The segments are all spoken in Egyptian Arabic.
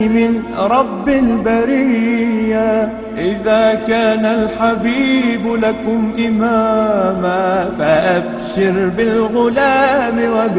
من رب البرية إذا كان الحبيب لكم إماما فأبشر بالغلام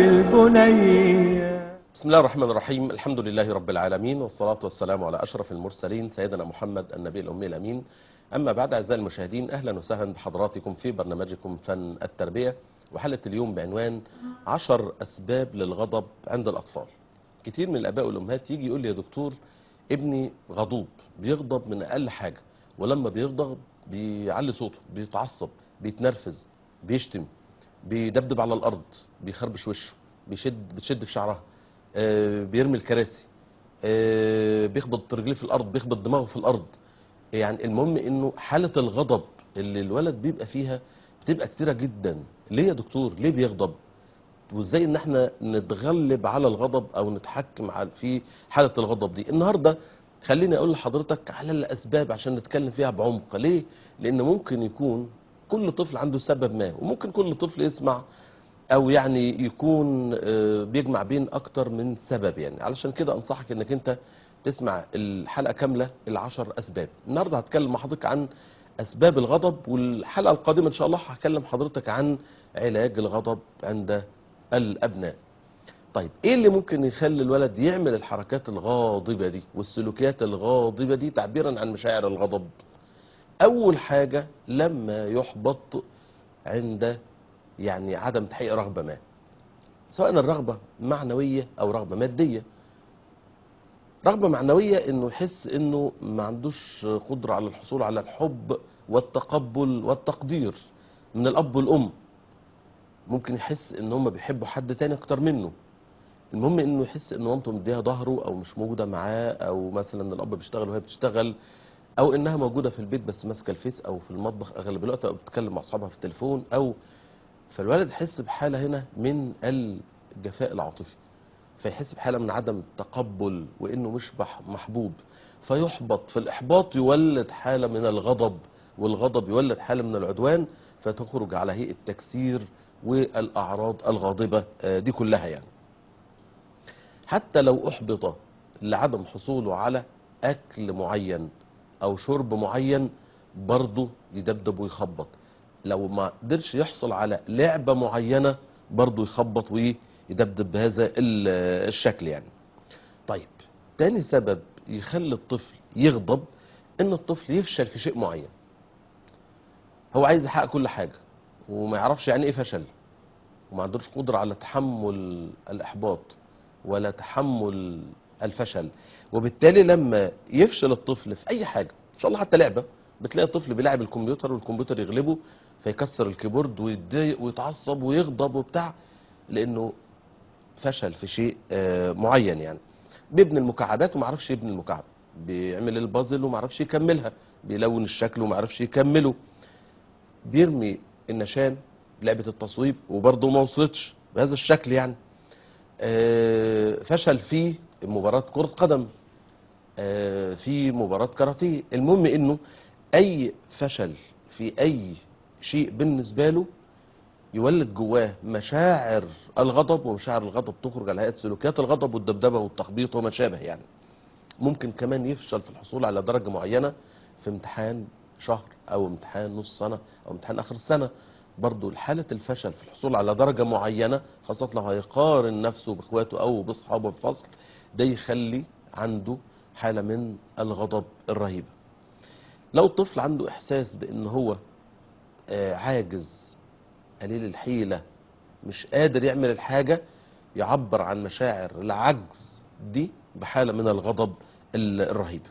وبالبنية بسم الله الرحمن الرحيم الحمد لله رب العالمين والصلاة والسلام على أشرف المرسلين سيدنا محمد النبي الأمي الأمين أما بعد أعزائي المشاهدين أهلا وسهلا بحضراتكم في برنامجكم فن التربية وحلقة اليوم بعنوان عشر أسباب للغضب عند الأطفال كتير من الآباء والأمهات يجي يقول لي يا دكتور ابني غضوب بيغضب من أقل حاجة ولما بيغضب بيعلي صوته بيتعصب بيتنرفز بيشتم بيدبدب على الأرض بيخربش وشه بيشد بتشد في شعرها آه، بيرمي الكراسي آه، بيخبط رجليه في الأرض بيخبط دماغه في الأرض يعني المهم انه حالة الغضب اللي الولد بيبقى فيها بتبقى كتيرة جدا ليه يا دكتور ليه بيغضب وازاي ان احنا نتغلب على الغضب او نتحكم على في حالة الغضب دي النهاردة خليني اقول لحضرتك على الاسباب عشان نتكلم فيها بعمق ليه لان ممكن يكون كل طفل عنده سبب ما وممكن كل طفل يسمع او يعني يكون آه، بيجمع بين اكتر من سبب يعني علشان كده انصحك انك انت تسمع الحلقة كاملة العشر اسباب النهاردة هتكلم مع حضرتك عن اسباب الغضب والحلقة القادمة ان شاء الله هكلم حضرتك عن علاج الغضب عند الابناء طيب ايه اللي ممكن يخلي الولد يعمل الحركات الغاضبة دي والسلوكيات الغاضبة دي تعبيرا عن مشاعر الغضب اول حاجة لما يحبط عند يعني عدم تحقيق رغبة ما سواء الرغبة معنوية او رغبة مادية رغبة معنوية انه يحس انه ما عندوش قدرة على الحصول على الحب والتقبل والتقدير من الاب والام ممكن يحس ان هم بيحبوا حد تاني اكتر منه المهم انه يحس ان مامته مديها ظهره او مش موجوده معاه او مثلا الاب بيشتغل وهي بتشتغل او انها موجوده في البيت بس ماسكه الفيس او في المطبخ اغلب الوقت او بتتكلم مع اصحابها في التليفون او فالولد يحس بحاله هنا من الجفاء العاطفي فيحس بحاله من عدم التقبل وانه مش بح- محبوب فيحبط في الاحباط يولد حاله من الغضب والغضب يولد حاله من العدوان فتخرج على هيئه تكسير والاعراض الغاضبه آه، دي كلها يعني حتى لو احبط لعدم حصوله على اكل معين او شرب معين برضه يدبدب ويخبط لو ما قدرش يحصل على لعبة معينة برضه يخبط ويدبدب بهذا ال- الشكل يعني طيب تاني سبب يخلي الطفل يغضب ان الطفل يفشل في شيء معين هو عايز يحقق كل حاجة وما يعرفش يعني ايه فشل وما عندوش قدرة على تحمل الإحباط ولا تحمل الفشل وبالتالي لما يفشل الطفل في أي حاجة إن شاء الله حتى لعبة بتلاقي الطفل بيلعب الكمبيوتر والكمبيوتر يغلبه فيكسر الكيبورد ويتضايق ويتعصب ويغضب وبتاع لأنه فشل في شيء آه، معين يعني بيبني المكعبات وما عرفش يبني المكعب بيعمل البازل وما عرفش يكملها بيلون الشكل وما عرفش يكمله بيرمي النشان لعبة التصويب وبرضه ما وصلتش بهذا الشكل يعني آه، فشل في مباراة كرة قدم آه، في مباراة كاراتيه المهم انه اي فشل في اي شيء بالنسبة له يولد جواه مشاعر الغضب ومشاعر الغضب تخرج على هيئة سلوكيات الغضب والدبدبة والتخبيط وما شابه يعني ممكن كمان يفشل في الحصول على درجة معينة في امتحان شهر او امتحان نص سنة او امتحان اخر السنة برضو حالة الفشل في الحصول على درجة معينة خاصة لو هيقارن نفسه باخواته او باصحابه في الفصل ده يخلي عنده حالة من الغضب الرهيبة لو الطفل عنده احساس بان هو آه، عاجز قليل الحيلة مش قادر يعمل الحاجة يعبر عن مشاعر العجز دي بحالة من الغضب ال- الرهيب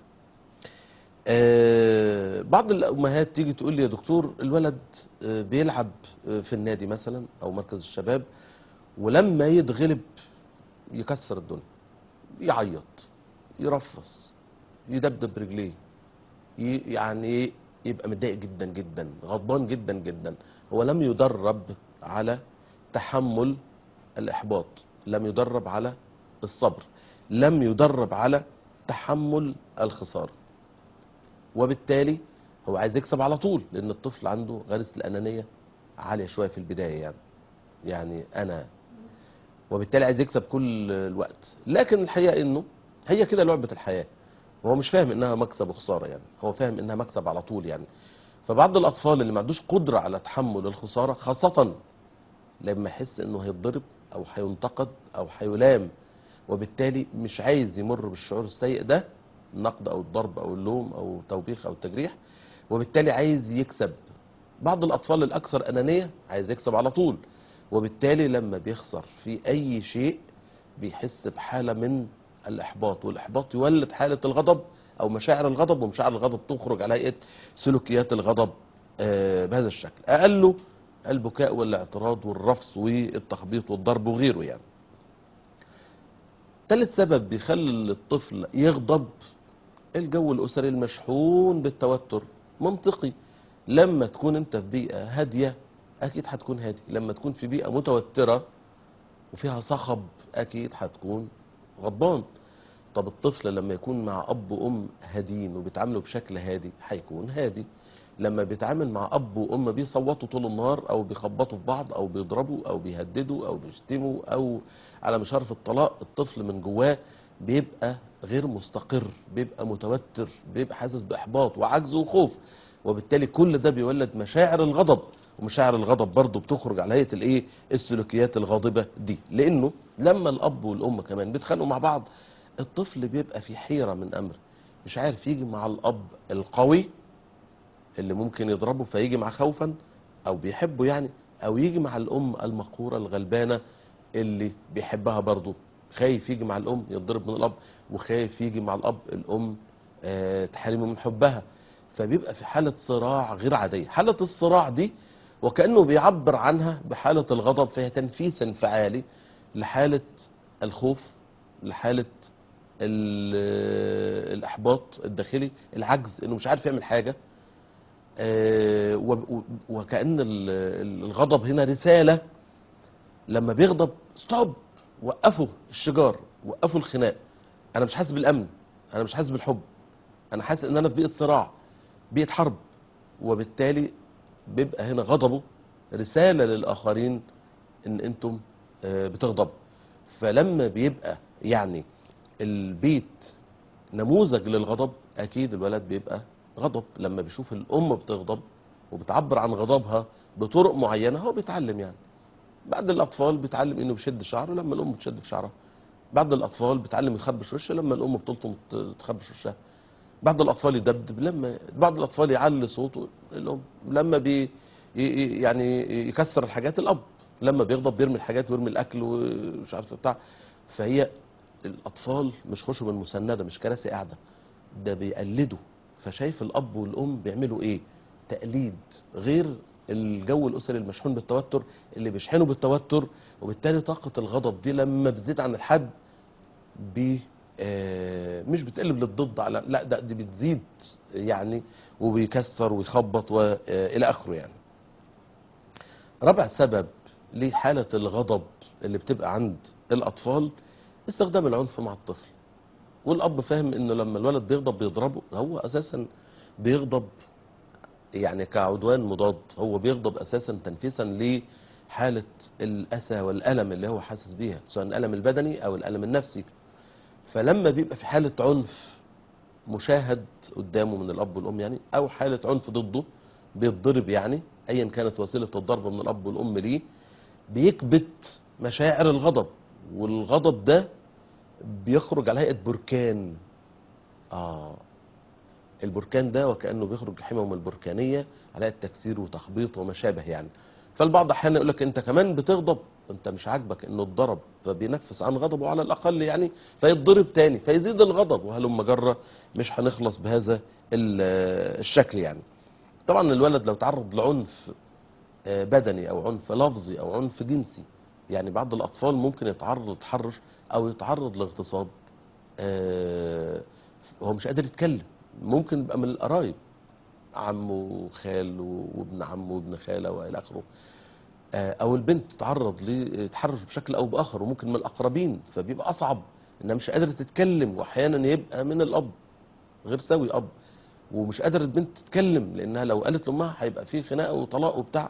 آه، بعض الأمهات تيجي تقول لي يا دكتور الولد آه، بيلعب آه، في النادي مثلا أو مركز الشباب ولما يتغلب يكسر الدنيا يعيط يرفص يدبدب رجليه ي- يعني يبقى متضايق جدا جدا غضبان جدا جدا هو لم يدرب على تحمل الإحباط لم يدرب على الصبر لم يدرب على تحمل الخسارة وبالتالي هو عايز يكسب على طول لأن الطفل عنده غريزة الأنانية عالية شوية في البداية يعني يعني أنا وبالتالي عايز يكسب كل الوقت لكن الحقيقة انه هي كده لعبة الحياة هو مش فاهم انها مكسب وخسارة يعني هو فاهم انها مكسب على طول يعني فبعض الاطفال اللي ما عندوش قدرة على تحمل الخسارة خاصة لما يحس انه هيتضرب او هينتقد او هيلام وبالتالي مش عايز يمر بالشعور السيء ده النقد او الضرب او اللوم او التوبيخ او التجريح وبالتالي عايز يكسب بعض الاطفال الاكثر انانيه عايز يكسب على طول وبالتالي لما بيخسر في اي شيء بيحس بحاله من الاحباط والاحباط يولد حاله الغضب او مشاعر الغضب ومشاعر الغضب تخرج على هيئه سلوكيات الغضب آه، بهذا الشكل اقله البكاء والاعتراض والرفض والتخبيط والضرب وغيره يعني ثالث سبب بيخلي الطفل يغضب الجو الاسري المشحون بالتوتر منطقي لما تكون انت في بيئه هاديه اكيد هتكون هادي لما تكون في بيئه متوتره وفيها صخب اكيد هتكون غضبان طب الطفل لما يكون مع اب وام هادين وبيتعاملوا بشكل هادي هيكون هادي لما بيتعامل مع اب وام بيصوتوا طول النهار او بيخبطوا في بعض او بيضربوا او بيهددوا او بيشتموا او على مشارف الطلاق الطفل من جواه بيبقى غير مستقر بيبقى متوتر بيبقى حاسس باحباط وعجز وخوف وبالتالي كل ده بيولد مشاعر الغضب ومشاعر الغضب برضه بتخرج على هيئه الايه السلوكيات الغاضبه دي لانه لما الاب والام كمان بيتخانقوا مع بعض الطفل بيبقى في حيره من امر مش عارف يجي مع الاب القوي اللي ممكن يضربه فيجي مع خوفا او بيحبه يعني او يجي مع الام المقهوره الغلبانه اللي بيحبها برضه خايف يجي مع الام يتضرب من الاب وخايف يجي مع الاب الام آه، تحرمه من حبها فبيبقى في حاله صراع غير عاديه حاله الصراع دي وكانه بيعبر عنها بحاله الغضب فهي تنفيس انفعالي لحاله الخوف لحاله ال- الاحباط الداخلي العجز انه مش عارف يعمل حاجه آه، و- و- وكأن ال- ال- الغضب هنا رسالة لما بيغضب ستوب وقفوا الشجار وقفوا الخناق انا مش حاسس بالامن انا مش حاسس بالحب انا حاسس ان انا في بيئه صراع بيئه حرب وبالتالي بيبقى هنا غضبه رساله للاخرين ان انتم آه، بتغضبوا فلما بيبقى يعني البيت نموذج للغضب اكيد الولد بيبقى غضب لما بيشوف الام بتغضب وبتعبر عن غضبها بطرق معينه هو بيتعلم يعني بعض الاطفال بيتعلم انه بيشد شعره لما الام بتشد في شعرها بعض الاطفال بيتعلم يخبش وشه لما الام بتلطم ت- تخبش وشها بعض الاطفال يدبدب لما بعض الاطفال يعلي صوته الام لما بي ي- ي- يعني يكسر الحاجات الاب لما بيغضب بيرمي الحاجات ويرمي الاكل ومش عارف بتاع فهي الاطفال مش خشب مسنده مش كراسي قاعده ده بيقلدوا فشايف الاب والام بيعملوا ايه تقليد غير الجو الاسري المشحون بالتوتر اللي بيشحنوا بالتوتر وبالتالي طاقه الغضب دي لما بتزيد عن الحد بي آه، مش بتقلب للضد على لا ده دي بتزيد يعني وبيكسر ويخبط والى اخره يعني رابع سبب لحاله الغضب اللي بتبقى عند الاطفال استخدام العنف مع الطفل والاب فاهم انه لما الولد بيغضب بيضربه هو اساسا بيغضب يعني كعدوان مضاد هو بيغضب اساسا تنفيسا لحاله الاسى والالم اللي هو حاسس بيها سواء الالم البدني او الالم النفسي فلما بيبقى في حاله عنف مشاهد قدامه من الاب والام يعني او حاله عنف ضده بيتضرب يعني ايا كانت وسيله الضرب من الاب والام ليه بيكبت مشاعر الغضب والغضب ده بيخرج على هيئه بركان اه البركان ده وكانه بيخرج حمم البركانيه على هيئه تكسير وتخبيط وما شابه يعني فالبعض احيانا يقول لك انت كمان بتغضب انت مش عاجبك انه اتضرب فبينفس عن غضبه على الاقل يعني فيتضرب تاني فيزيد الغضب وهلم جره مش هنخلص بهذا ال- الشكل يعني طبعا الولد لو تعرض لعنف آه، بدني او عنف لفظي او عنف جنسي يعني بعض الاطفال ممكن يتعرض لتحرش او يتعرض لاغتصاب آه، هو مش قادر يتكلم ممكن يبقى من القرايب عمه وخال وابن عمه وابن خاله والى اخره آه، او البنت تتعرض لتحرش بشكل او باخر وممكن من الاقربين فبيبقى اصعب انها مش قادره تتكلم واحيانا يبقى من الاب غير سوي اب ومش قادره البنت تتكلم لانها لو قالت لامها هيبقى في خناقه وطلاق وبتاع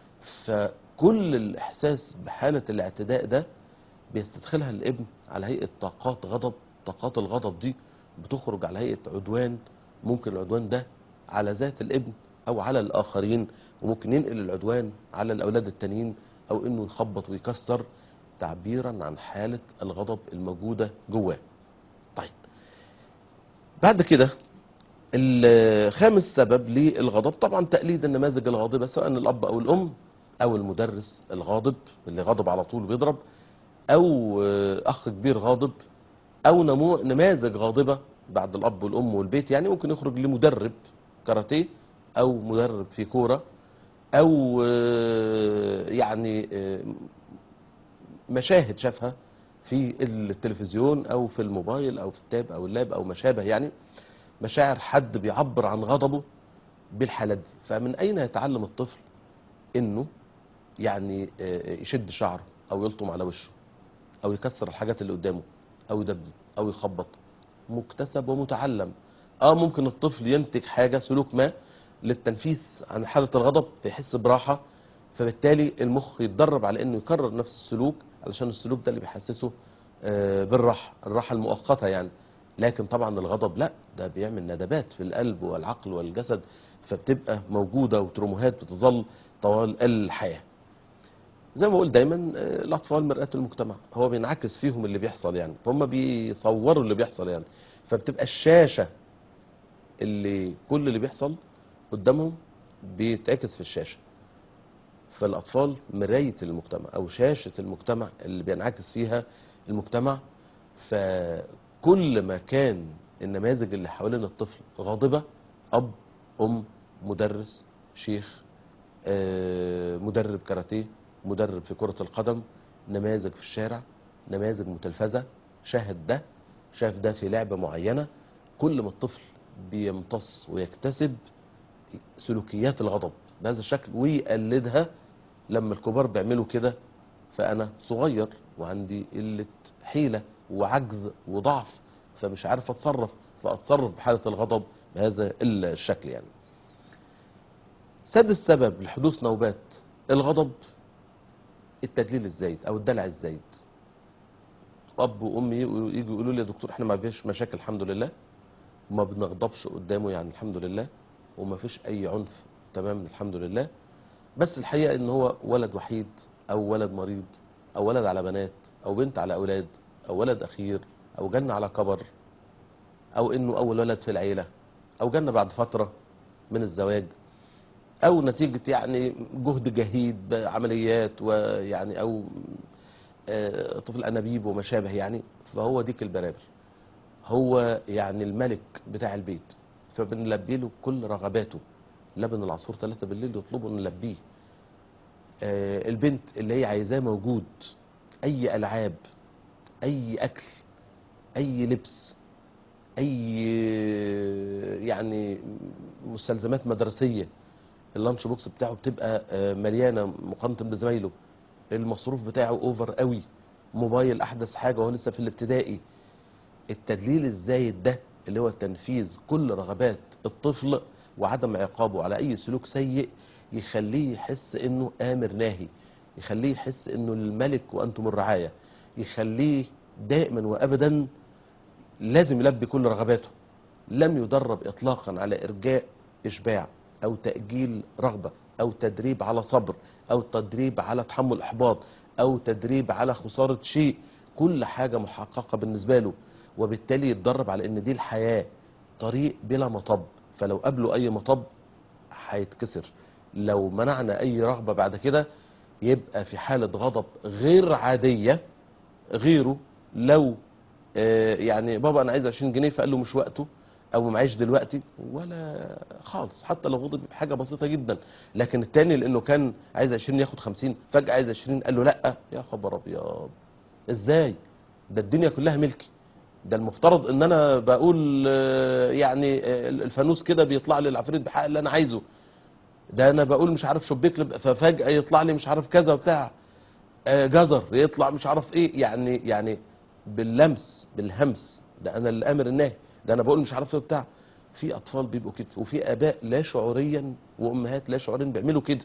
فكل الاحساس بحاله الاعتداء ده بيستدخلها الابن على هيئه طاقات غضب طاقات الغضب دي بتخرج على هيئة عدوان ممكن العدوان ده على ذات الابن او على الاخرين وممكن ينقل العدوان على الاولاد التانيين او انه يخبط ويكسر تعبيرا عن حالة الغضب الموجودة جواه طيب بعد كده الخامس سبب للغضب طبعا تقليد النماذج الغاضبة سواء الأب أو الأم أو المدرس الغاضب اللي غاضب على طول بيضرب أو أخ كبير غاضب أو نمو نماذج غاضبة بعد الأب والأم والبيت يعني ممكن يخرج لمدرب كاراتيه أو مدرب في كورة أو يعني مشاهد شافها في التلفزيون أو في الموبايل أو في التاب أو اللاب أو ما شابه يعني مشاعر حد بيعبر عن غضبه بالحالات دي فمن أين يتعلم الطفل إنه يعني يشد شعره أو يلطم على وشه أو يكسر الحاجات اللي قدامه أو يدبدب أو يخبط مكتسب ومتعلم اه ممكن الطفل ينتج حاجة سلوك ما للتنفيس عن حالة الغضب فيحس براحة فبالتالي المخ يتدرب على انه يكرر نفس السلوك علشان السلوك ده اللي بيحسسه آه بالراحة الراحة المؤقتة يعني لكن طبعا الغضب لا ده بيعمل ندبات في القلب والعقل والجسد فبتبقى موجودة وتروموهات بتظل طوال الحياة زي ما بقول دايما الاطفال مرآة المجتمع هو بينعكس فيهم اللي بيحصل يعني فهم بيصوروا اللي بيحصل يعني فبتبقى الشاشة اللي كل اللي بيحصل قدامهم بيتعكس في الشاشة فالأطفال مراية المجتمع أو شاشة المجتمع اللي بينعكس فيها المجتمع فكل ما كان النماذج اللي حوالين الطفل غاضبة أب أم مدرس شيخ مدرب كاراتيه مدرب في كرة القدم نماذج في الشارع نماذج متلفزة شاهد ده شاف ده في لعبة معينة كل ما الطفل بيمتص ويكتسب سلوكيات الغضب بهذا الشكل ويقلدها لما الكبار بيعملوا كده فأنا صغير وعندي قلة حيلة وعجز وضعف فمش عارف أتصرف فأتصرف بحالة الغضب بهذا الشكل يعني سادس سبب لحدوث نوبات الغضب التدليل الزايد او الدلع الزايد اب وام يجوا يقولوا لي يا دكتور احنا ما فيش مشاكل الحمد لله وما بنغضبش قدامه يعني الحمد لله وما فيش اي عنف تمام الحمد لله بس الحقيقه ان هو ولد وحيد او ولد مريض او ولد على بنات او بنت على اولاد او ولد اخير او جنة على كبر او انه اول ولد في العيله او جنة بعد فتره من الزواج او نتيجة يعني جهد جهيد بعمليات ويعني او طفل انابيب وما شابه يعني فهو ديك البرابر هو يعني الملك بتاع البيت فبنلبي له كل رغباته لبن العصفور ثلاثة بالليل يطلبه نلبيه البنت اللي هي عايزاه موجود اي العاب اي اكل اي لبس اي يعني مستلزمات مدرسيه اللانش بوكس بتاعه بتبقى مليانه مقارنه بزمايله المصروف بتاعه اوفر قوي موبايل احدث حاجه وهو لسه في الابتدائي التدليل الزايد ده اللي هو تنفيذ كل رغبات الطفل وعدم عقابه على اي سلوك سيء يخليه يحس انه امر ناهي يخليه يحس انه الملك وانتم الرعايه يخليه دائما وابدا لازم يلبي كل رغباته لم يدرب اطلاقا على ارجاء اشباع او تأجيل رغبة او تدريب على صبر او تدريب على تحمل احباط او تدريب على خسارة شيء كل حاجة محققة بالنسبة له وبالتالي يتدرب على ان دي الحياة طريق بلا مطب فلو قابله اي مطب هيتكسر لو منعنا اي رغبة بعد كده يبقى في حالة غضب غير عادية غيره لو آه يعني بابا انا عايز 20 جنيه فقال له مش وقته او معيش دلوقتي ولا خالص حتى لو غضب حاجه بسيطه جدا لكن التاني لانه كان عايز 20 ياخد 50 فجاه عايز 20 قال له لا يا خبر ابيض ازاي ده الدنيا كلها ملكي ده المفترض ان انا بقول يعني الفانوس كده بيطلع لي العفريت بحق اللي انا عايزه ده انا بقول مش عارف شبيك ففجاه يطلع لي مش عارف كذا وبتاع جزر يطلع مش عارف ايه يعني يعني باللمس بالهمس ده انا اللي امر الناهي ده انا بقول مش عارف ايه بتاع في اطفال بيبقوا كده وفي اباء لا شعوريا وامهات لا شعوريا بيعملوا كده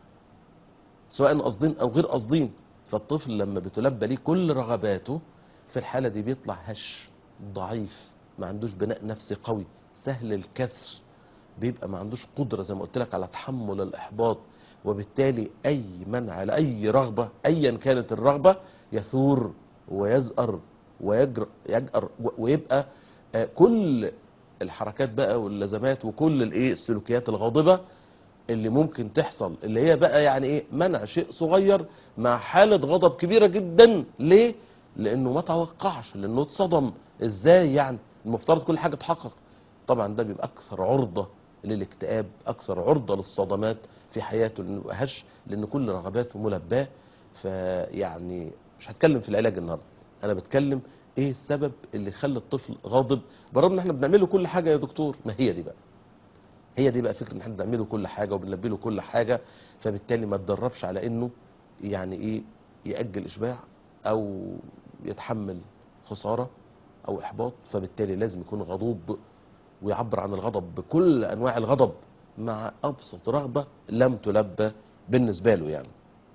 سواء قاصدين او غير قاصدين فالطفل لما بتلبى ليه كل رغباته في الحاله دي بيطلع هش ضعيف ما عندوش بناء نفسي قوي سهل الكسر بيبقى ما عندوش قدرة زي ما قلت لك على تحمل الإحباط وبالتالي أي منع لأي رغبة أيا كانت الرغبة يثور ويزأر ويجر يجأر و- ويبقى آه، كل الحركات بقى واللزمات وكل الايه السلوكيات الغاضبة اللي ممكن تحصل اللي هي بقى يعني ايه منع شيء صغير مع حالة غضب كبيرة جدا ليه لانه ما توقعش لانه اتصدم ازاي يعني المفترض كل حاجة تحقق طبعا ده بيبقى اكثر عرضة للاكتئاب اكثر عرضة للصدمات في حياته لانه يبقى هش لان كل رغباته ملباه فيعني مش هتكلم في العلاج النهارده انا بتكلم ايه السبب اللي خلى الطفل غاضب برغم ان احنا بنعمله كل حاجه يا دكتور ما هي دي بقى هي دي بقى فكره ان احنا بنعمله كل حاجه وبنلبي له كل حاجه فبالتالي ما تدربش على انه يعني ايه ياجل اشباع او يتحمل خساره او احباط فبالتالي لازم يكون غضوب ويعبر عن الغضب بكل انواع الغضب مع ابسط رغبه لم تلبى بالنسبه له يعني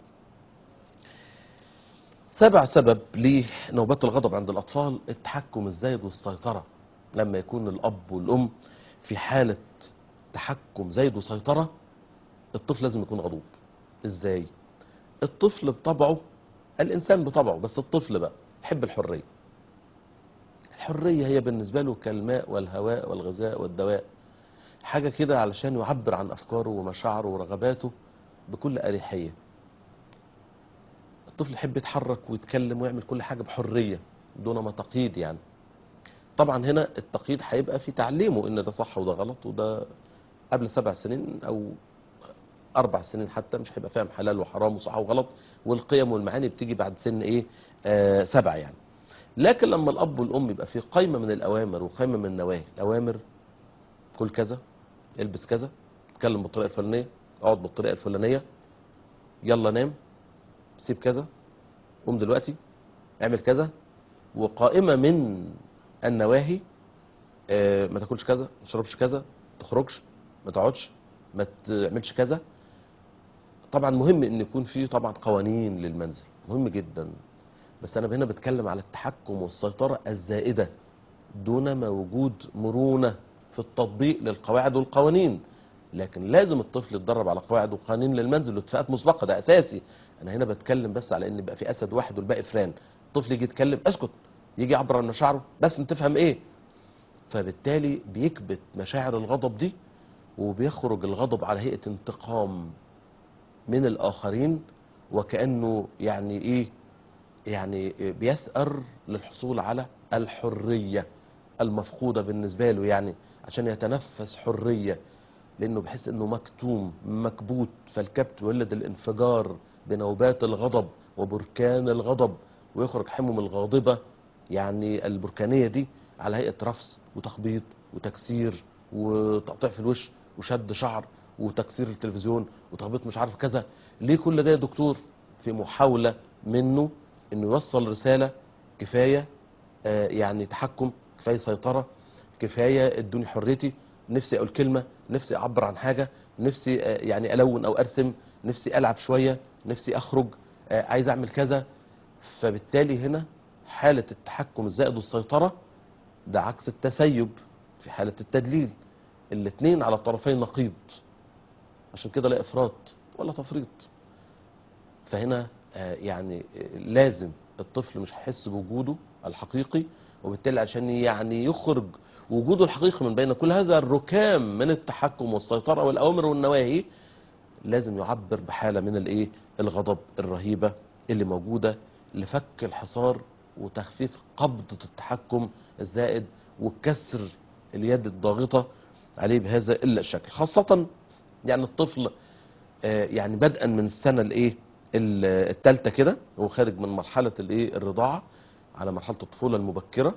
سبع سبب لنوبات الغضب عند الأطفال التحكم الزايد والسيطرة لما يكون الأب والأم في حالة تحكم زايد وسيطرة الطفل لازم يكون غضوب إزاي؟ الطفل بطبعه الإنسان بطبعه بس الطفل بقى يحب الحرية الحرية هي بالنسبة له كالماء والهواء والغذاء والدواء حاجة كده علشان يعبر عن أفكاره ومشاعره ورغباته بكل أريحية الطفل يحب يتحرك ويتكلم ويعمل كل حاجة بحرية دون ما تقييد يعني طبعا هنا التقييد هيبقى في تعليمه ان ده صح وده غلط وده قبل سبع سنين او اربع سنين حتى مش هيبقى فاهم حلال وحرام وصح وغلط والقيم والمعاني بتيجي بعد سن ايه آه سبع يعني لكن لما الاب والام يبقى في قائمه من الاوامر وقائمه من النواهي الاوامر كل كذا البس كذا اتكلم بالطريقه الفلانيه اقعد بالطريقه الفلانيه يلا نام سيب كذا قوم دلوقتي اعمل كذا وقائمة من النواهي آه، ما تاكلش كذا ما تشربش كذا ما تخرجش ما تقعدش ما تعملش كذا طبعا مهم ان يكون في طبعا قوانين للمنزل مهم جدا بس انا هنا بتكلم على التحكم والسيطرة الزائدة دون ما وجود مرونة في التطبيق للقواعد والقوانين لكن لازم الطفل يتدرب على قواعد وقوانين للمنزل واتفاقات مسبقه ده اساسي انا هنا بتكلم بس على ان يبقى في اسد واحد والباقي فران الطفل يجي يتكلم اسكت يجي يعبر عن مشاعره بس انت تفهم ايه فبالتالي بيكبت مشاعر الغضب دي وبيخرج الغضب على هيئه انتقام من الاخرين وكانه يعني ايه يعني بيثأر للحصول على الحريه المفقوده بالنسبه له يعني عشان يتنفس حريه لانه بيحس انه مكتوم مكبوت فالكبت يولد الانفجار بنوبات الغضب وبركان الغضب ويخرج حمم الغاضبه يعني البركانيه دي على هيئه رفس وتخبيط وتكسير وتقطيع في الوش وشد شعر وتكسير التلفزيون وتخبيط مش عارف كذا ليه كل ده يا دكتور في محاوله منه انه يوصل رساله كفايه آه، يعني تحكم كفايه سيطره كفايه ادوني حريتي نفسي اقول كلمه نفسي اعبر عن حاجه نفسي آه، يعني الون او ارسم نفسي العب شويه نفسي اخرج آه، عايز اعمل كذا فبالتالي هنا حاله التحكم الزائد والسيطره ده عكس التسيب في حاله التدليل الاثنين على طرفي نقيض عشان كده لا افراط ولا تفريط فهنا آه، يعني آه، لازم الطفل مش هيحس بوجوده الحقيقي وبالتالي عشان يعني يخرج وجوده الحقيقي من بين كل هذا الركام من التحكم والسيطرة والأوامر والنواهي لازم يعبر بحالة من الايه الغضب الرهيبة اللي موجودة لفك الحصار وتخفيف قبضة التحكم الزائد وكسر اليد الضاغطة عليه بهذا الشكل خاصة يعني الطفل آه، يعني بدءا من السنة الايه الثالثة كده هو خارج من مرحلة الايه الرضاعة على مرحلة الطفولة المبكرة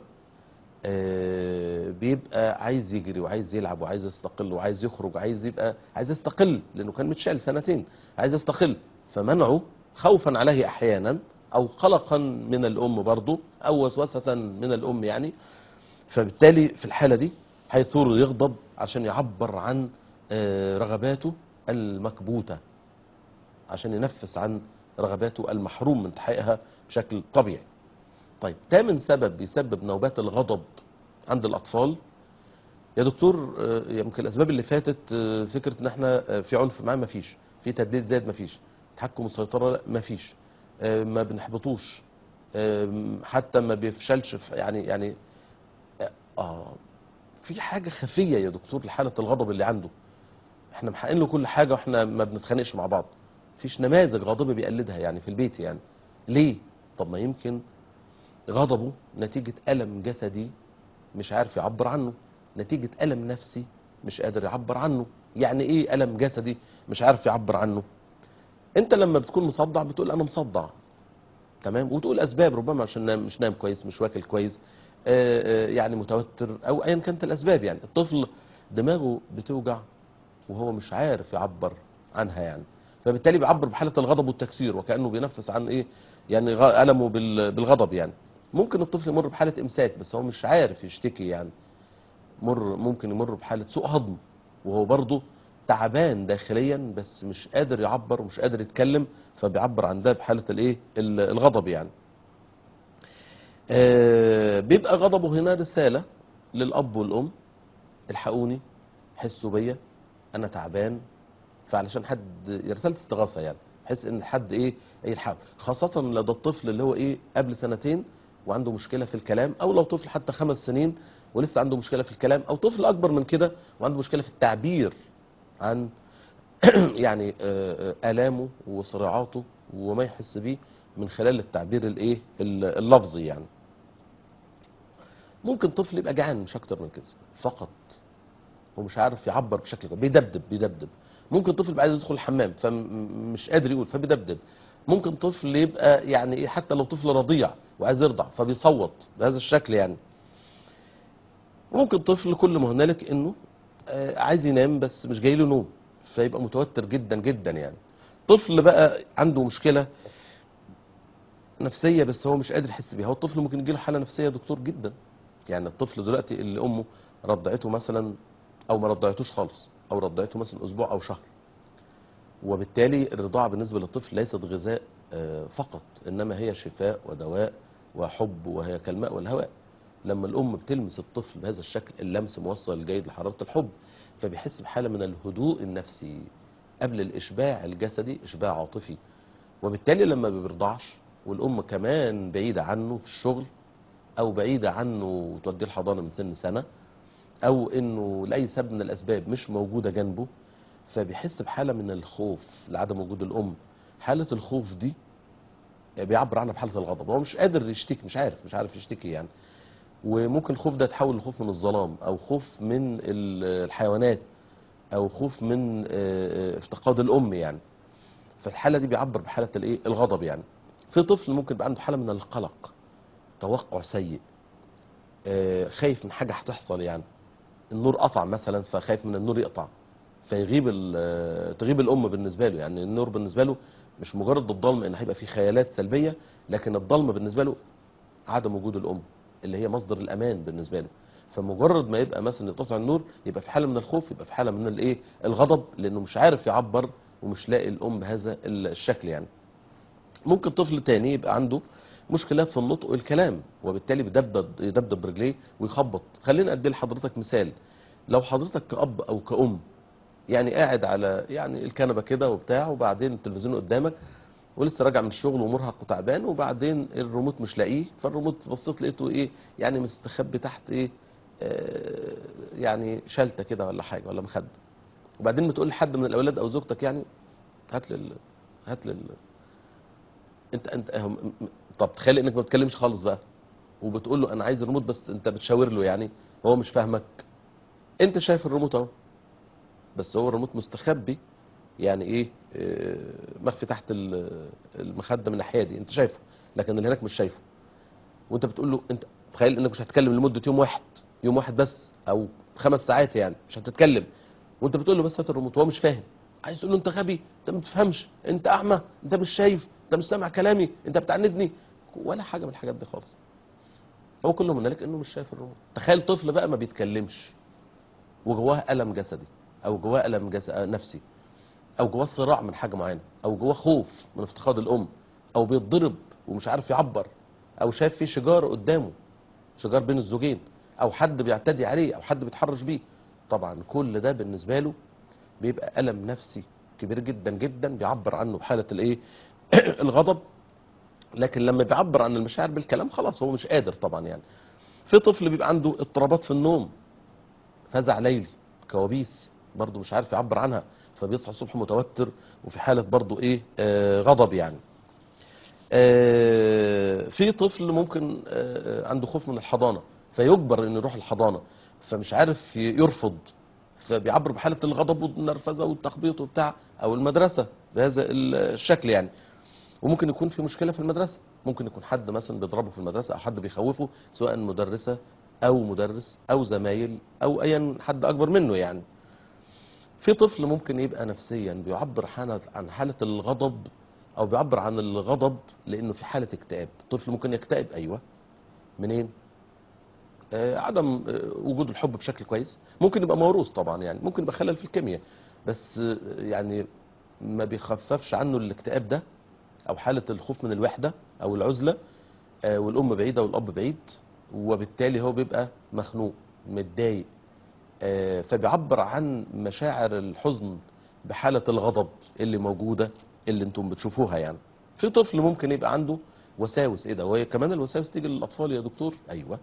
آه، بيبقى عايز يجري وعايز يلعب وعايز يستقل وعايز يخرج وعايز يبقى عايز يستقل لانه كان متشال سنتين عايز يستقل فمنعه خوفا عليه احيانا او قلقا من الام برضه او وسوسه من الام يعني فبالتالي في الحاله دي هيثور يغضب عشان يعبر عن آه، رغباته المكبوته عشان ينفس عن رغباته المحروم من تحقيقها بشكل طبيعي طيب تامن سبب بيسبب نوبات الغضب عند الاطفال يا دكتور آه، يمكن الاسباب اللي فاتت آه، فكره ان احنا آه، في عنف معاه مفيش في تدليل زائد مفيش تحكم وسيطره لا مفيش آه، ما بنحبطوش آم، حتى ما بيفشلش في يعني يعني اه في حاجه خفيه يا دكتور لحاله الغضب اللي عنده احنا محققين له كل حاجه واحنا ما بنتخانقش مع بعض مفيش نماذج غاضبه بيقلدها يعني في البيت يعني ليه طب ما يمكن غضبه نتيجه الم جسدي مش عارف يعبر عنه نتيجه الم نفسي مش قادر يعبر عنه يعني ايه الم جسدي مش عارف يعبر عنه انت لما بتكون مصدع بتقول انا مصدع تمام وتقول اسباب ربما عشان نام مش نام كويس مش واكل كويس آه، آه، يعني متوتر او ايا كانت الاسباب يعني الطفل دماغه بتوجع وهو مش عارف يعبر عنها يعني فبالتالي بيعبر بحاله الغضب والتكسير وكانه بينفس عن ايه يعني غ- المه بال- بالغضب يعني ممكن الطفل يمر بحاله امساك بس هو مش عارف يشتكي يعني مر ممكن يمر بحاله سوء هضم وهو برضه تعبان داخليا بس مش قادر يعبر ومش قادر يتكلم فبيعبر عن ده بحاله الايه ال- الغضب يعني آه، بيبقى غضبه هنا رساله للاب والام الحقوني حسوا بيا انا تعبان فعلشان حد رساله استغاثه يعني بحيث ان حد ايه يلحقه خاصه لدى الطفل اللي هو ايه قبل سنتين وعنده مشكله في الكلام او لو طفل حتى خمس سنين ولسه عنده مشكله في الكلام او طفل اكبر من كده وعنده مشكله في التعبير عن يعني آه، آه، الامه وصراعاته وما يحس بيه من خلال التعبير الايه ال- اللفظي يعني ممكن طفل يبقى جعان مش اكتر من كده فقط ومش عارف يعبر بشكل كويس بيدبدب بيدبدب ممكن طفل يبقى عايز يدخل الحمام فمش قادر يقول فبيدبدب ممكن طفل يبقى يعني ايه حتى لو طفل رضيع وعايز يرضع فبيصوت بهذا الشكل يعني ممكن طفل كل ما هنالك انه آه، عايز ينام بس مش جاي له نوم فيبقى متوتر جدا جدا يعني طفل بقى عنده مشكله نفسيه بس هو مش قادر يحس بيها هو الطفل ممكن يجي له حاله نفسيه يا دكتور جدا يعني الطفل دلوقتي اللي امه رضعته مثلا او ما رضعتوش خالص او رضعته مثلا اسبوع او شهر وبالتالي الرضاعه بالنسبه للطفل ليست غذاء آه، فقط انما هي شفاء ودواء وحب وهي كالماء والهواء لما الام بتلمس الطفل بهذا الشكل اللمس موصل الجيد لحراره الحب فبيحس بحاله من الهدوء النفسي قبل الاشباع الجسدي اشباع عاطفي وبالتالي لما ما بيرضعش والام كمان بعيده عنه في الشغل او بعيده عنه وتوديه الحضانه من سن سنه او انه لاي سبب من الاسباب مش موجوده جنبه فبيحس بحاله من الخوف لعدم وجود الام حاله الخوف دي بيعبر عنها بحاله الغضب هو مش قادر يشتكي مش عارف مش عارف يشتكي يعني وممكن الخوف ده يتحول لخوف من الظلام او خوف من ال- الحيوانات او خوف من آه، آه، افتقاد الام يعني فالحاله دي بيعبر بحاله الايه الغضب يعني في طفل ممكن يبقى عنده حاله من القلق توقع سيء آه، خايف من حاجه هتحصل يعني النور قطع مثلا فخايف من النور يقطع فيغيب ال- آه، تغيب الام بالنسبه له يعني النور بالنسبه له مش مجرد الضلمه ان هيبقى فيه خيالات سلبيه لكن الضلمه بالنسبه له عدم وجود الام اللي هي مصدر الامان بالنسبه له فمجرد ما يبقى مثلا يقطع النور يبقى في حاله من الخوف يبقى في حاله من الايه الغضب لانه مش عارف يعبر ومش لاقي الام بهذا الشكل يعني ممكن طفل تاني يبقى عنده مشكلات في النطق والكلام وبالتالي بيدبدب يدبدب برجليه ويخبط خلينا ادي لحضرتك مثال لو حضرتك كأب او كأم يعني قاعد على يعني الكنبه كده وبتاع وبعدين التلفزيون قدامك ولسه راجع من الشغل ومرهق وتعبان وبعدين الريموت مش لاقيه فالريموت بصيت لقيته ايه يعني مستخبي تحت ايه آه يعني شلته كده ولا حاجه ولا مخده وبعدين بتقول لحد من الاولاد او زوجتك يعني هات لي ال- هات لي ال- انت انت هم- م- م- طب تخيل انك ما بتتكلمش خالص بقى وبتقول له انا عايز الريموت بس انت بتشاور له يعني هو مش فاهمك انت شايف الريموت اهو بس هو الريموت مستخبي يعني ايه آه، مخفي تحت ال- المخده من الناحيه دي انت شايفه لكن اللي هناك مش شايفه وانت بتقول له انت تخيل انك مش هتتكلم لمده يوم واحد يوم واحد بس او خمس ساعات يعني مش هتتكلم وانت بتقول له بس هات الريموت وهو مش فاهم عايز تقول له انت غبي انت ما بتفهمش انت اعمى انت مش شايف انت مش سامع كلامي انت بتعندني ولا حاجه من الحاجات دي خالص هو كله من ذلك انه مش شايف الريموت تخيل طفل بقى ما بيتكلمش وجواه الم جسدي او جواه الم جس... آه، نفسي او جواه صراع من حاجه معينه او جواه خوف من افتقاد الام او بيتضرب ومش عارف يعبر او شايف في شجار قدامه شجار بين الزوجين او حد بيعتدي عليه او حد بيتحرش بيه طبعا كل ده بالنسبه له بيبقى الم نفسي كبير جدا جدا بيعبر عنه بحاله الايه الغضب لكن لما بيعبر عن المشاعر بالكلام خلاص هو مش قادر طبعا يعني في طفل بيبقى عنده اضطرابات في النوم فزع ليلي كوابيس برضه مش عارف يعبر عنها فبيصحى الصبح متوتر وفي حاله برضه ايه آه غضب يعني آه في طفل ممكن آه عنده خوف من الحضانه فيجبر انه يروح الحضانه فمش عارف ي- يرفض فبيعبر بحاله الغضب والنرفزه والتخبيط وبتاع او المدرسه بهذا الشكل يعني وممكن يكون في مشكله في المدرسه ممكن يكون حد مثلا بيضربه في المدرسه او حد بيخوفه سواء مدرسه او مدرس او زمايل او ايا حد اكبر منه يعني في طفل ممكن يبقى نفسيا بيعبر حالة عن حالة الغضب او بيعبر عن الغضب لانه في حالة اكتئاب الطفل ممكن يكتئب ايوه منين آه عدم آه وجود الحب بشكل كويس ممكن يبقى موروث طبعا يعني ممكن يبقى خلل في الكيمياء بس آه يعني ما بيخففش عنه الاكتئاب ده او حالة الخوف من الوحدة او العزلة آه والام بعيدة والاب بعيد وبالتالي هو بيبقى مخنوق متضايق آه، فبيعبر عن مشاعر الحزن بحالة الغضب اللي موجودة اللي انتم بتشوفوها يعني في طفل ممكن يبقى عنده وساوس ايه ده وهي كمان الوساوس تيجي للاطفال يا دكتور ايوه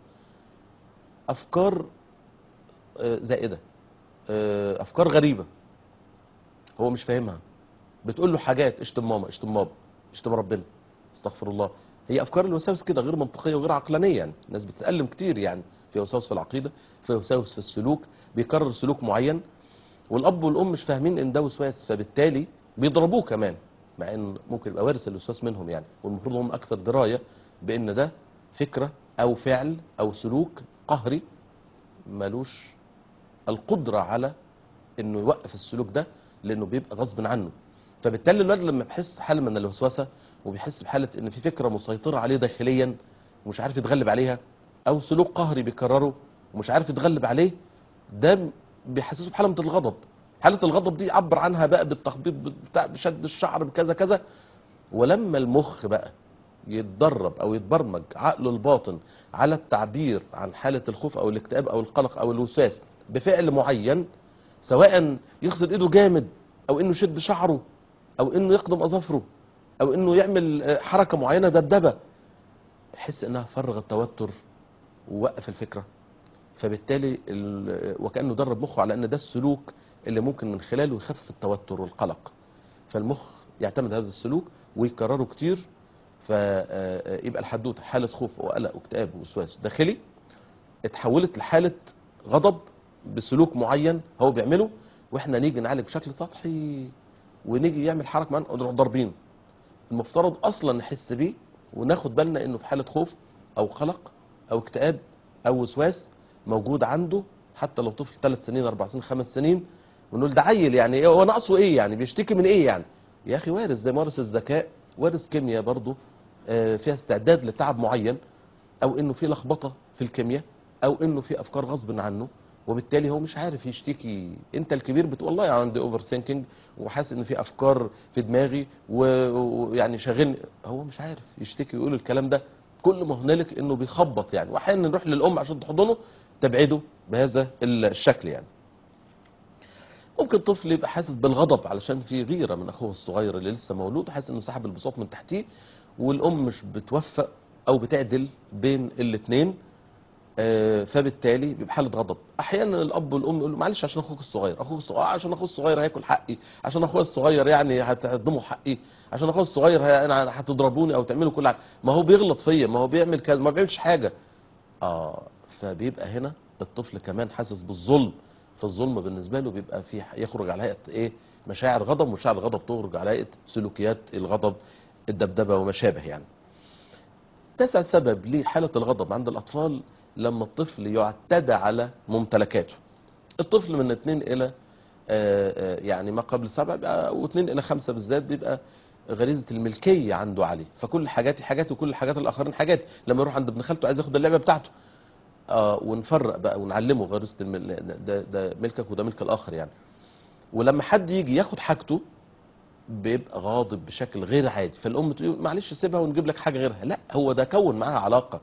افكار آه، زائده آه، افكار غريبه هو مش فاهمها بتقول له حاجات اشتم ماما اشتم بابا اشتم ربنا استغفر الله هي افكار الوساوس كده غير منطقيه وغير عقلانيه يعني الناس بتتالم كتير يعني في وساوس في العقيده في وساوس في السلوك بيكرر سلوك معين والاب والام مش فاهمين ان ده وسواس فبالتالي بيضربوه كمان مع ان ممكن يبقى وارث الوسواس منهم يعني والمفروض هم اكثر درايه بان ده فكره او فعل او سلوك قهري ملوش القدره على انه يوقف السلوك ده لانه بيبقى غصب عنه فبالتالي الولد لما بيحس حاله من الوسوسه وبيحس بحاله ان في فكره مسيطره عليه داخليا ومش عارف يتغلب عليها او سلوك قهري بيكرره ومش عارف يتغلب عليه ده بيحسسه بحاله من الغضب حاله الغضب دي يعبر عنها بقى بالتخبيط بتاع بشد الشعر بكذا كذا ولما المخ بقى يتدرب او يتبرمج عقله الباطن على التعبير عن حاله الخوف او الاكتئاب او القلق او الوسواس بفعل معين سواء يغسل ايده جامد او انه يشد شعره او انه يقدم اظافره او انه يعمل آه، حركه معينه دبدبه يحس انها فرغ التوتر ووقف الفكره فبالتالي ال- وكانه درب مخه على ان ده السلوك اللي ممكن من خلاله يخفف التوتر والقلق فالمخ يعتمد هذا السلوك ويكرره كتير فيبقى الحدوته حاله خوف وقلق واكتئاب ووسواس داخلي اتحولت لحاله غضب بسلوك معين هو بيعمله واحنا نيجي نعالج بشكل سطحي ونيجي يعمل حركه معينه ونروح ضاربين المفترض اصلا نحس بيه وناخد بالنا انه في حاله خوف او قلق او اكتئاب او وسواس موجود عنده حتى لو طفل ثلاث سنين اربع سنين خمس سنين ونقول ده عيل يعني إيه هو ناقصه ايه يعني بيشتكي من ايه يعني يا اخي وارث زي ما وارث الذكاء وارث كيمياء برضه آه، فيها استعداد لتعب معين او انه في لخبطه في الكيمياء او انه في افكار غصب عنه وبالتالي هو مش عارف يشتكي انت الكبير بتقول والله عندي اوفر ثينكينج وحاسس ان في افكار في دماغي و- ويعني شاغلني هو مش عارف يشتكي ويقول الكلام ده كل ما هنالك انه بيخبط يعني واحيانا نروح للام عشان تحضنه تبعده بهذا الشكل يعني ممكن طفل يبقى حاسس بالغضب علشان في غيره من اخوه الصغير اللي لسه مولود حاسس انه سحب البساط من تحتيه والام مش بتوفق او بتعدل بين الاثنين فبالتالي بيبقى حاله غضب احيانا الاب والام يقولوا معلش عشان اخوك الصغير اخوك الصغير آه، عشان اخوه الصغير هياكل حقي عشان اخويا الصغير يعني هتهضموا حقي عشان اخويا الصغير هي- أنا هتضربوني او تعملوا كل حاجه ما هو بيغلط فيا ما هو بيعمل كذا ما بيعملش حاجه اه فبيبقى هنا الطفل كمان حاسس بالظلم فالظلم بالنسبه له بيبقى في يخرج على هيئه ايه مشاعر غضب ومشاعر الغضب تخرج على هيئه سلوكيات الغضب الدبدبه وما شابه يعني تسع سبب لحالة الغضب عند الأطفال لما الطفل يعتدى على ممتلكاته الطفل من اتنين إلى آه، آه، يعني ما قبل سبع بقى- واتنين إلى خمسة بالذات بيبقى غريزة الملكية عنده عالية فكل حاجاتي حاجاتي وكل حاجات الآخرين حاجاتي لما يروح عند ابن خالته عايز ياخد اللعبة بتاعته آه ونفرق بقى ونعلمه غريزة المل... ده, ده ملكك وده ملك الآخر يعني ولما حد يجي ياخد حاجته بيبقى غاضب بشكل غير عادي فالام تقول معلش سيبها ونجيب لك حاجه غيرها لا هو ده كون معاها علاقه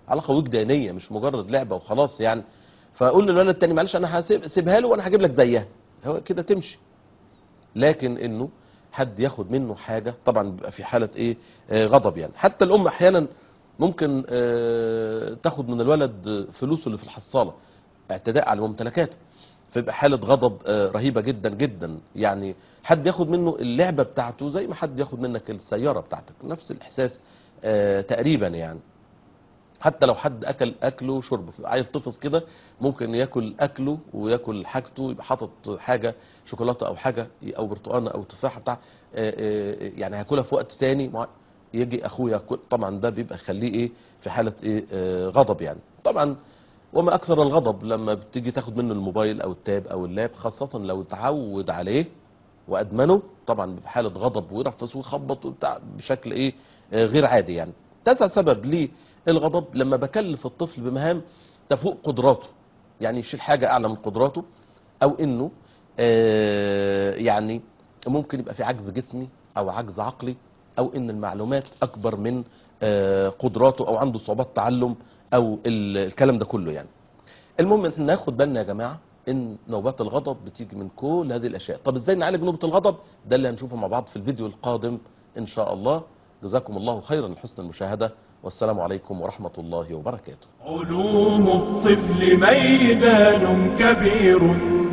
علاقه وجدانيه مش مجرد لعبه وخلاص يعني فاقول للولد التاني معلش انا هسيب سيبها له وانا هجيب لك زيها هو كده تمشي لكن انه حد ياخد منه حاجه طبعا بيبقى في حاله ايه آه غضب يعني حتى الام احيانا ممكن آه تاخد من الولد فلوسه اللي في الحصاله اعتداء على ممتلكاته فيبقى حالة غضب آه، رهيبة جدا جدا يعني حد ياخد منه اللعبة بتاعته زي ما حد ياخد منك السيارة بتاعتك نفس الإحساس آه، تقريبا يعني حتى لو حد أكل أكله وشربه عايز طفص كده ممكن ياكل أكله وياكل حاجته يبقى حاطط حاجة شوكولاتة أو حاجة أو برتقانة أو تفاحة بتاع آه، آه، يعني هياكلها في وقت تاني مع- يجي أخوه ياكل طبعا ده بيبقى يخليه إيه في حالة إيه آه، غضب يعني طبعا وما اكثر الغضب لما بتيجي تاخد منه الموبايل او التاب او اللاب خاصة لو اتعود عليه وادمنه طبعا بيبقى حالة غضب ويرفس ويخبط وبتاع بشكل ايه آه، غير عادي يعني تسع سبب للغضب لما بكلف الطفل بمهام تفوق قدراته يعني يشيل حاجة اعلى من قدراته او انه آه، يعني ممكن يبقى في عجز جسمي او عجز عقلي او ان المعلومات اكبر من آه، قدراته او عنده صعوبات تعلم او ال- الكلام ده كله يعني المهم ان ناخد بالنا يا جماعه ان نوبات الغضب بتيجي من كل هذه الاشياء طب ازاي نعالج نوبه الغضب ده اللي هنشوفه مع بعض في الفيديو القادم ان شاء الله جزاكم الله خيرا لحسن المشاهده والسلام عليكم ورحمه الله وبركاته علوم الطفل ميدان كبير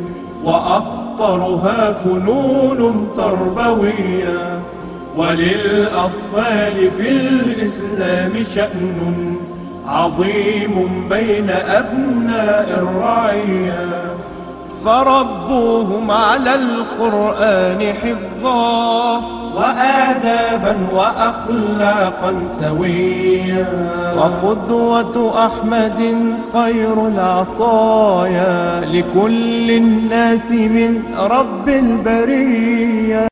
وأخطرها فنون تربوية وللأطفال في الإسلام شأن عظيم بين أبناء الرعية فربوهم على القرآن حفظا وآدابا وأخلاقا سويا وقدوة أحمد خير العطايا لكل الناس من رب البرية